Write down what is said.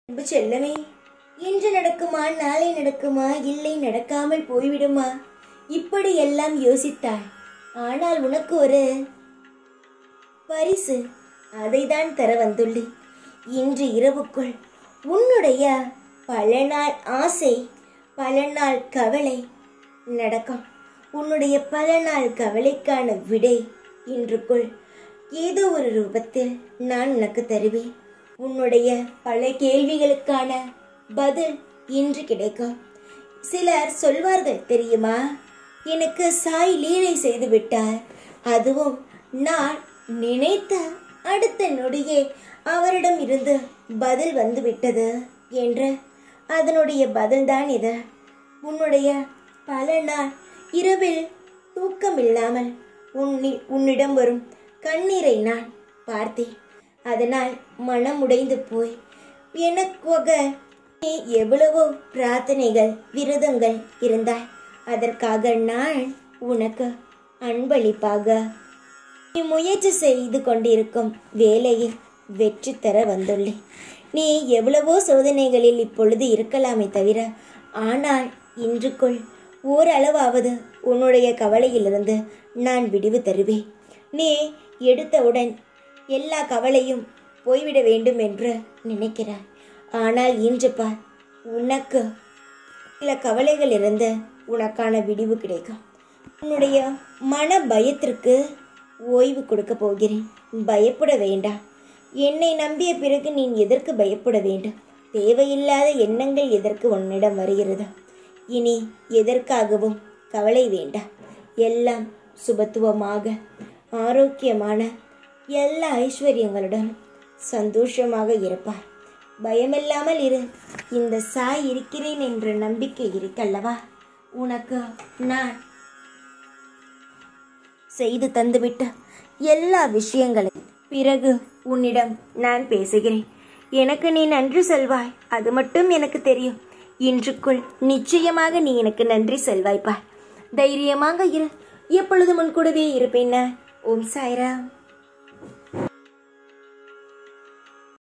அன்பு செல்லமே இன்று நடக்குமா நாளை நடக்குமா இல்லை நடக்காமல் போய்விடுமா இப்படி எல்லாம் யோசித்தாய் ஆனால் உனக்கு ஒரு பரிசு அதைதான் தர வந்துள்ளேன் இன்று இரவுக்குள் உன்னுடைய பல நாள் ஆசை பல நாள் கவலை நடக்கும் உன்னுடைய பல நாள் கவலைக்கான விடை இன்றுக்குள் ஏதோ ஒரு ரூபத்தில் நான் உனக்கு தருவேன் உன்னுடைய பல கேள்விகளுக்கான பதில் இன்று கிடைக்கும் சிலர் சொல்வார்கள் தெரியுமா எனக்கு சாய் லீலை செய்து விட்டார் அதுவும் நான் நினைத்த அடுத்த நொடியே அவரிடம் இருந்து பதில் வந்து விட்டது என்று அதனுடைய பதில்தான் இது உன்னுடைய பல நாள் இரவில் தூக்கம் இல்லாமல் உன்னி உன்னிடம் வரும் கண்ணீரை நான் பார்த்தேன் அதனால் மனம் உடைந்து போய் எனக்காக நீ எவ்வளவோ பிரார்த்தனைகள் விரதங்கள் இருந்தாய் அதற்காக நான் உனக்கு அன்பளிப்பாக நீ முயற்சி செய்து கொண்டிருக்கும் வேலையில் வெற்றி தர வந்துள்ளேன் நீ எவ்வளவோ சோதனைகளில் இப்பொழுது இருக்கலாமே தவிர ஆனால் இன்றுக்குள் ஓரளவாவது உன்னுடைய கவலையிலிருந்து நான் விடிவு தருவேன் நீ எடுத்தவுடன் எல்லா கவலையும் போய்விட வேண்டும் என்று நினைக்கிறாய் ஆனால் இன்று பார் உனக்கு சில கவலைகள் இருந்து உனக்கான விடிவு கிடைக்கும் உன்னுடைய மன பயத்திற்கு ஓய்வு கொடுக்க போகிறேன் பயப்பட வேண்டாம் என்னை நம்பிய பிறகு நீ எதற்கு பயப்பட வேண்டும் தேவையில்லாத எண்ணங்கள் எதற்கு உன்னிடம் வருகிறது இனி எதற்காகவும் கவலை வேண்டாம் எல்லாம் சுபத்துவமாக ஆரோக்கியமான எல்லா ஐஸ்வர்யங்களுடன் சந்தோஷமாக இருப்பார் பயமில்லாமல் இரு இந்த சாய் இருக்கிறேன் என்ற நம்பிக்கை இருக்கல்லவா உனக்கு நான் செய்து தந்துவிட்ட எல்லா விஷயங்களையும் பிறகு உன்னிடம் நான் பேசுகிறேன் எனக்கு நீ நன்றி செல்வாய் அது மட்டும் எனக்கு தெரியும் இன்றுக்குள் நிச்சயமாக நீ எனக்கு நன்றி செல்வாய்ப்பா தைரியமாக இரு எப்பொழுதும் உன் கூடவே இருப்பேன் நான். ஓம் சாய்ராம்